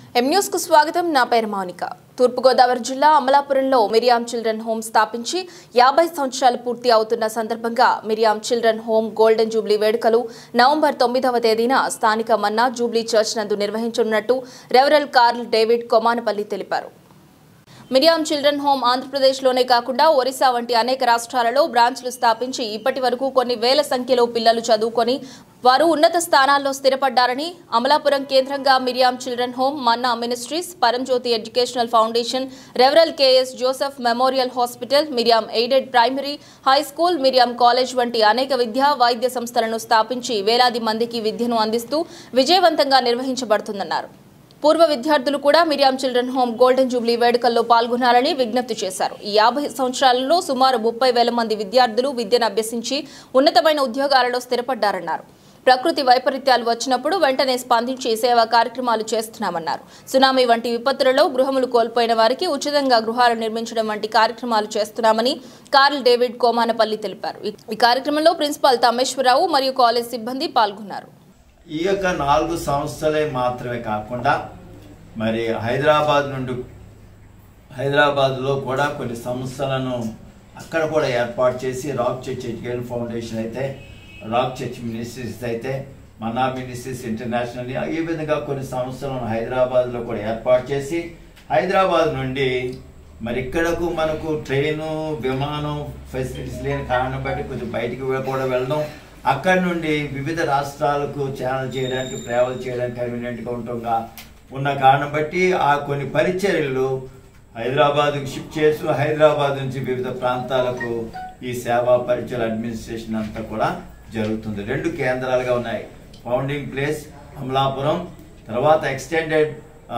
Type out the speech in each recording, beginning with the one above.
M news కు స్వాగతం నా పేరు మౌనిక తూర్పుగోదావరి జిల్లా అమలాపురంలో మిరియాం చిల్డ్రన్ హోమ్ స్థాపించి యాభై సంవత్సరాలు పూర్తి అవుతున్న సందర్భంగా Miriam children home golden jubilee వేడుకలు నవంబర్ తొమ్మిదవ తేదీన స్థానిక మన్నా జూబ్లీ చర్చ్ నందు నిర్వహించనున్నట్టు రెవరల్ కార్ల్ డేవిడ్ కొమానపల్లి తెలిపారు మిరియాం చిల్డ్రన్ హోమ్ ఆంధ్రప్రదేశ్లోనే కాకుండా ఒరిస్సా వంటి అనేక రాష్ట్రాలలో బ్రాంచ్లు స్థాపించి ఇప్పటి వరకు కొన్ని వేల సంఖ్యలో పిల్లలు చదువుకొని వారు ఉన్నత స్థానాల్లో స్థిరపడ్డారని అమలాపురం కేంద్రంగా Miriam children home Manna ministries Paranjyothi educational foundation రెవరల్ KS Joseph memorial hospital Miriam aided primary high school Miriam college వంటి అనేక విద్యా వైద్య సంస్థలను స్థాపించి వేలాది మందికి విద్యను అందిస్తూ విజయవంతంగా నిర్వహించబడుతుందన్నారు పూర్వ విద్యార్థులు కూడా Miriam children home golden jubilee వేడుకల్లో పాల్గొనాలని విజ్ఞప్తి చేశారు ఈ యాభై సంవత్సరాలలో సుమారు ముప్పై వేల మంది విద్యార్థులు విద్యను అభ్యసించి ఉన్నతమైన ఉద్యోగాలలో స్థిరపడ్డారన్నారు ప్రకృతి వైపరీత్యాలు వచ్చినప్పుడు వెంటనే స్పందించి సేవా కార్యక్రమాలు చేస్తున్నామన్నారు సునామీ వంటి విపత్తులలో గృహములు కోల్పోయిన వారికి ఉచితంగా గృహాలు నిర్మించడం వంటి కార్యక్రమాలు చేస్తున్నామని కార్ల్ డేవిడ్ కోమానపల్లి తెలిపారు ఈ- ఈ కార్యక్రమంలో ప్రిన్సిపాల్ తమ్మేశ్వరరావు మరియు కాలేజ్ సిబ్బంది పాల్గొన్నారు ఈ యొక్క నాలుగు సంస్థలే మాత్రమే కాకుండా మరి హైదరాబాద్ నుండి హైదరాబాద్లో కూడా కొన్ని సంస్థలను అక్కడ కూడా ఏర్పాటు చేసి రాక్ చర్చ్ ఎడ్యుకేషన్ ఫౌండేషన్ అయితే రాక్ చర్చ్ మినిస్ట్రీస్ అయితే మన్నా మినిస్ట్రీస్ ఇంటర్నేషనల్ ఈ విధంగా కొన్ని సంస్థలను హైదరాబాద్లో కూడా ఏర్పాటు చేసి హైదరాబాద్ నుండి మరి ఇక్కడకు మనకు ట్రైను విమానం ఫెసిలిటీస్ లేని కారణం బట్టి కొంచెం బయటికి కూడా వెళ్ళడం అక్కడి నుండి వివిధ రాష్ట్రాలకు ఛానల్ చేయడానికి ట్రావెల్ చేయడానికి కన్వీనియంట్గా ఉండటంగా ఉన్న కారణం బట్టి ఆ కొన్ని పరిచర్యలు హైదరాబాద్కు షిఫ్ట్ చేస్తూ హైదరాబాద్ నుంచి వివిధ ప్రాంతాలకు ఈ సేవా పరిచయాల అడ్మినిస్ట్రేషన్ అంతా కూడా జరుగుతుంది రెండు కేంద్రాలుగా ఉన్నాయి ఫౌండింగ్ ప్లేస్ అమలాపురం తర్వాత ఎక్స్టెండెడ్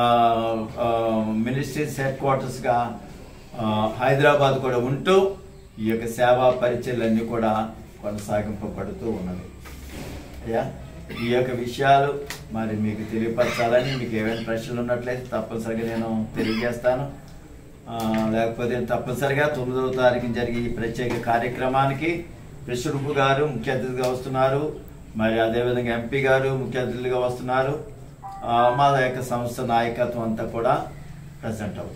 మినిస్ట్రీస్ హెడ్ క్వార్టర్స్గా హైదరాబాద్ కూడా ఉంటూ ఈ యొక్క సేవా పరిచయాలన్నీ కూడా కొనసాగింపబడుతూ ఉన్నవి అయ్యా ఈ యొక్క విషయాలు మరి మీకు తెలియపరచాలని మీకు ఏమైనా ప్రశ్నలు ఉన్నట్లయితే తప్పనిసరిగా నేను తెలియజేస్తాను ఆ, లేకపోతే తప్పనిసరిగా తొమ్మిదవ తారీఖున జరిగే ఈ ప్రత్యేక కార్యక్రమానికి విశ్వరూపు గారు ముఖ్య అతిథిగా వస్తున్నారు మరి అదేవిధంగా ఎంపీ గారు ముఖ్య అతిథులుగా వస్తున్నారు ఆ, మా యొక్క సంస్థ నాయకత్వం అంతా కూడా ప్రజెంట్ అవుతారు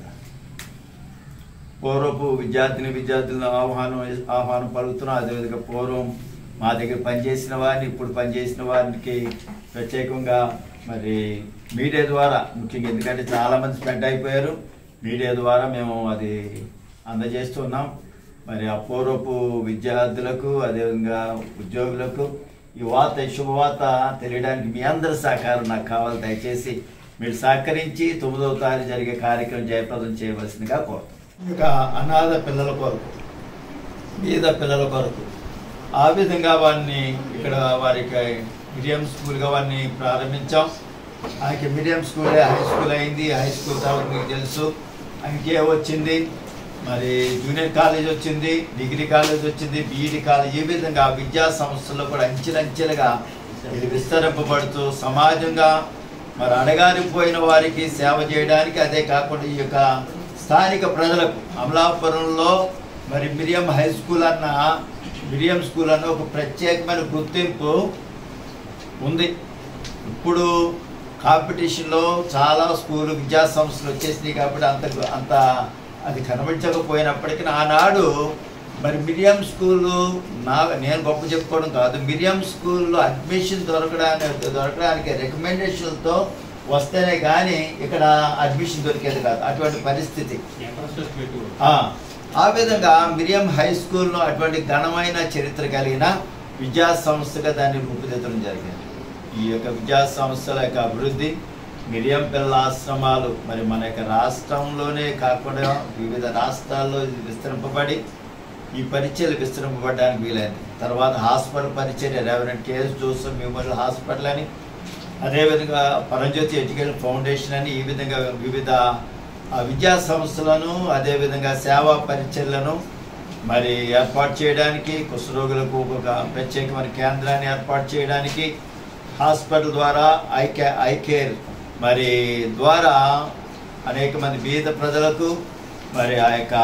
పూర్వపు విద్యార్థిని విద్యార్థులను ఆహ్వానం ఆహ్వానం పలుకుతున్నాం అదేవిధంగా పూర్వం మా దగ్గర పనిచేసిన వారిని ఇప్పుడు పనిచేసిన వారికి ప్రత్యేకంగా మరి మీడియా ద్వారా ముఖ్యంగా ఎందుకంటే చాలా మంది స్పెండ్ అయిపోయారు మీడియా ద్వారా మేము అది అందజేస్తున్నాం మరి ఆ పూర్వపు విద్యార్థులకు అదేవిధంగా ఉద్యోగులకు ఈ వార్త ఈ శుభవార్త తెలియడానికి మీ అందరి సహకారం నాకు కావాలి దయచేసి మీరు సహకరించి తొమ్మిదవ తారీఖు జరిగే కార్యక్రమం జయప్రదం చేయవలసిందిగా కోరుతాం ఇక అనాథ పిల్లల కొరకు బీద పిల్లల కొరకు ఆ విధంగా వారిని ఇక్కడ వారికి మిడియం స్కూల్గా వారిని ప్రారంభించాం ఆయనకి మీడియం స్కూలే హై స్కూల్ అయింది హై స్కూల్ తర్వాత మీకు తెలుసు ఆయనకి ఏ వచ్చింది మరి జూనియర్ కాలేజ్ వచ్చింది డిగ్రీ కాలేజ్ వచ్చింది బీఈడి కాలేజ్ ఈ విధంగా విద్యా సంస్థల్లో కూడా అంచెలంచెలుగా ఇది విస్తరింపబడుతూ సమాజంగా మరి అడగారిపోయిన వారికి సేవ చేయడానికి అదే కాకుండా ఈ యొక్క స్థానిక ప్రజలకు అమలాపురంలో మరి మిరియం హై స్కూల్ అన్న మిరియం స్కూల్ అన్న ఒక ప్రత్యేకమైన గుర్తింపు ఉంది ఇప్పుడు కాంపిటీషన్లో చాలా స్కూల్ విద్యా సంస్థలు వచ్చేసినాయి కాబట్టి అంత అంత అది కనబడించకపోయినప్పటికీ ఆనాడు మరి మిరియం స్కూలు నా నేను గొప్ప చెప్పుకోవడం కాదు మిరియం స్కూల్లో అడ్మిషన్ దొరకడానికి దొరకడానికి రికమెండేషన్తో వస్తేనే కానీ ఇక్కడ అడ్మిషన్ దొరికేది కాదు అటువంటి పరిస్థితి ఆ, ఆ విధంగా మిరియం హై స్కూల్లో అటువంటి ఘనమైన చరిత్ర కలిగిన విద్యా సంస్థగా దాన్ని రూపుదిద్దడం జరిగింది ఈ యొక్క విద్యా సంస్థల యొక్క అభివృద్ధి మిరియం పిల్లల ఆశ్రమాలు మరి మన యొక్క రాష్ట్రంలోనే కాకుండా వివిధ రాష్ట్రాల్లో ఇది విస్తరింపబడి ఈ పరిచయలు విస్తరింపబడడానికి వీలైంది తర్వాత హాస్పిటల్ పరిచర్య reverend KS Joseph memorial hospital అని అదేవిధంగా పరంజ్యోతి ఎడ్యుకేషన్ ఫౌండేషన్ అని ఈ విధంగా వివిధ ఆ, విద్యా సంస్థలను అదేవిధంగా సేవా పరిచయలను మరి ఏర్పాటు చేయడానికి కుష్ఠరోగులకు ఒక ప్రత్యేకమైన కేంద్రాన్ని ఏర్పాటు చేయడానికి హాస్పిటల్ ద్వారా ఐ కే ఐ కేర్ మరి ద్వారా అనేక మంది బీద ప్రజలకు మరి ఆ యొక్క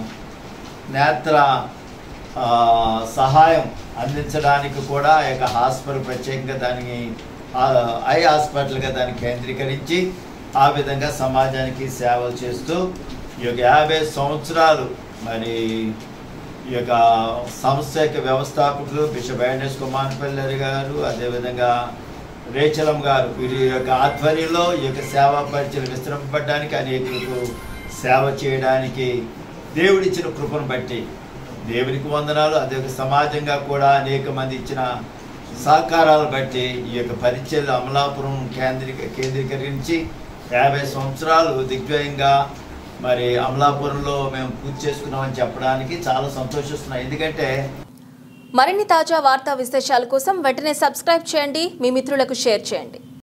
నేత్ర ఆ, సహాయం అందించడానికి కూడా ఆ యొక్క హాస్పిటల్ ప్రత్యేకంగా దానికి ఆ, ఐ హాస్పిటల్గా దాన్ని కేంద్రీకరించి ఆ విధంగా సమాజానికి సేవలు చేస్తూ ఈ యొక్క యాభై సంవత్సరాలు మరి ఈ యొక్క సంస్థ యొక్క వ్యవస్థాపకులు బిషప్ ఐఎన్ఎస్ కుమారపల్లి గారు అదేవిధంగా రేచలం గారు వీరి యొక్క ఆధ్వర్యంలో ఈ యొక్క సేవా పరిచయం విస్తరింపబడడానికి అనేకులకు సేవ చేయడానికి దేవుడిచ్చిన కృపను బట్టి దేవునికి వందనాలు అదే సమాజంగా కూడా అనేక మంది ఇచ్చిన సహకారాలు బట్టి ఈ యొక్క పరిచయలు అమలాపురం కేంద్రీక కేంద్రీకరించి యాభై సంవత్సరాలు దిగ్విజయంగా మరి అమలాపురంలో మేము పూర్తి చేసుకున్నామని చెప్పడానికి చాలా సంతోషిస్తున్నాం ఎందుకంటే మరిన్ని తాజా వార్తా విశేషాల కోసం వెంటనే సబ్స్క్రైబ్ చేయండి మీ మిత్రులకు షేర్ చేయండి